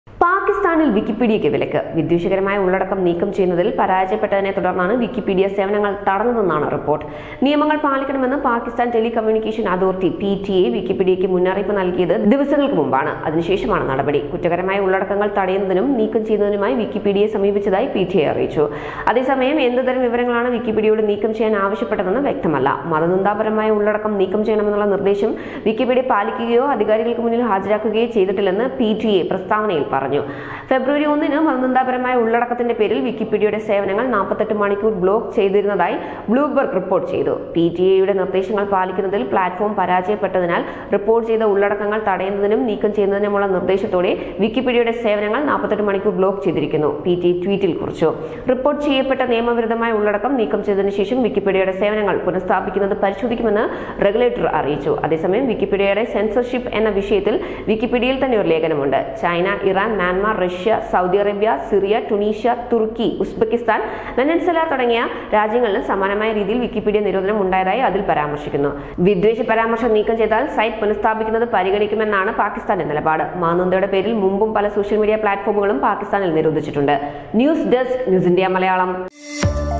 പാകിസ്ഥാനിൽ വിക്കിപീഡിയയ്ക്ക് വിലക്ക് വിദ്വേഷകരമായ ഉള്ളടക്കം നീക്കം ചെയ്യുന്നതിൽ പരാജയപ്പെട്ടതിനെ തുടർന്നാണ് വിക്കിപീഡിയ സേവനങ്ങൾ തടഞ്ഞതെന്നാണ് റിപ്പോർട്ട് നിയമങ്ങൾ പാലിക്കണമെന്ന് Pakistan telecommunication authority P T A വിക്കിപീഡിയയ്ക്ക് മുന്നറിയിപ്പ് നൽകിയത് ദിവസങ്ങൾക്ക് മുമ്പാണ് അതിനുശേഷമാണ് നടപടി കുറ്റകരമായ ഉള്ളടക്കങ്ങൾ തടയുന്നതിനും നീക്കം ചെയ്യുന്നതിനുമായി വിക്കിപീഡിയയെ സമീപിച്ചതായി പി ടി എ അറിയിച്ചു അതേസമയം എന്തുതരം വിവരങ്ങളാണ് വിക്കിപീഡിയയോട് നീക്കം ചെയ്യാൻ ആവശ്യപ്പെട്ടതെന്ന് വ്യക്തമല്ല മതനിന്ദാപരമായ ഉള്ളടക്കം നീക്കം ചെയ്യണമെന്നുള്ള നിർദ്ദേശം വിക്കിപീഡിയ പാലിക്കുകയോ അധികാരികൾക്ക് മുന്നിൽ ഹാജരാക്കുകയോ ചെയ്തിട്ടില്ലെന്ന് പി ടി എ പ്രസ്താവനയിൽ പറഞ്ഞു ഫെബ്രുവരി ഒന്നിന് മതനിന്ദാപരമായ ഉള്ളടക്കത്തിന്റെ പേരിൽ വിക്കിപീഡിയയുടെ സേവനങ്ങൾ നാൽപ്പത്തെട്ട് മണിക്കൂർ ബ്ലോക്ക് ചെയ്തിരുന്നതായി ബ്ലൂബർഗ് റിപ്പോർട്ട് ചെയ്തു പി ടി എയുടെ നിർദ്ദേശങ്ങൾ പാലിക്കുന്നതിൽ പ്ലാറ്റ്ഫോം പരാജയപ്പെട്ടതിനാൽ റിപ്പോർട്ട് ചെയ്ത ഉള്ളടക്കങ്ങൾ തടയുന്നതിനും നീക്കം ചെയ്യുന്നതിനുമുള്ള നിർദ്ദേശത്തോടെ വിക്കിപീഡിയയുടെ സേവനങ്ങൾ നാൽപ്പത്തെട്ട് മണിക്കൂർ ബ്ലോക്ക് ചെയ്തിരിക്കുന്നു പി ടി ട്വീറ്റിൽ കുറിച്ചു റിപ്പോർട്ട് ചെയ്യപ്പെട്ട നിയമവിരുദ്ധമായ ഉള്ളടക്കം നീക്കം ചെയ്തതിനു ശേഷം വിക്കിപീഡിയയുടെ സേവനങ്ങൾ പുനഃസ്ഥാപിക്കുന്നത് പരിശോധിക്കുമെന്ന് റെഗുലേറ്റർ അറിയിച്ചു അതേസമയം വിക്കിപീഡിയയുടെ സെൻസർഷിപ്പ് എന്ന വിഷയത്തിൽ വിക്കിപീഡിയയിൽ തന്നെ ഒരു ലേഖനമുണ്ട് China Iran Myanmar Russia Saudi Arabia Syria Tunisia തുർക്കി ഉസ്ബെക്കിസ്ഥാൻ വെനൻസല തുടങ്ങിയ രാജ്യങ്ങളിൽ സമാനമായ രീതിയിൽ വിക്കിപീഡിയ നിരോധനം ഉണ്ടായതായി അതിൽ പരാമർശിക്കുന്നു വിദ്വേഷ പരാമർശം നീക്കം ചെയ്താൽ സൈറ്റ് പുനഃസ്ഥാപിക്കുന്നത് പരിഗണിക്കുമെന്നാണ് പാകിസ്ഥാന്റെ നിലപാട് മാനന്ദയുടെ പേരിൽ മുമ്പും പല സോഷ്യൽ മീഡിയ പ്ലാറ്റ്ഫോമുകളും പാകിസ്ഥാനിൽ നിരോധിച്ചിട്ടുണ്ട് news desk news India Malayalam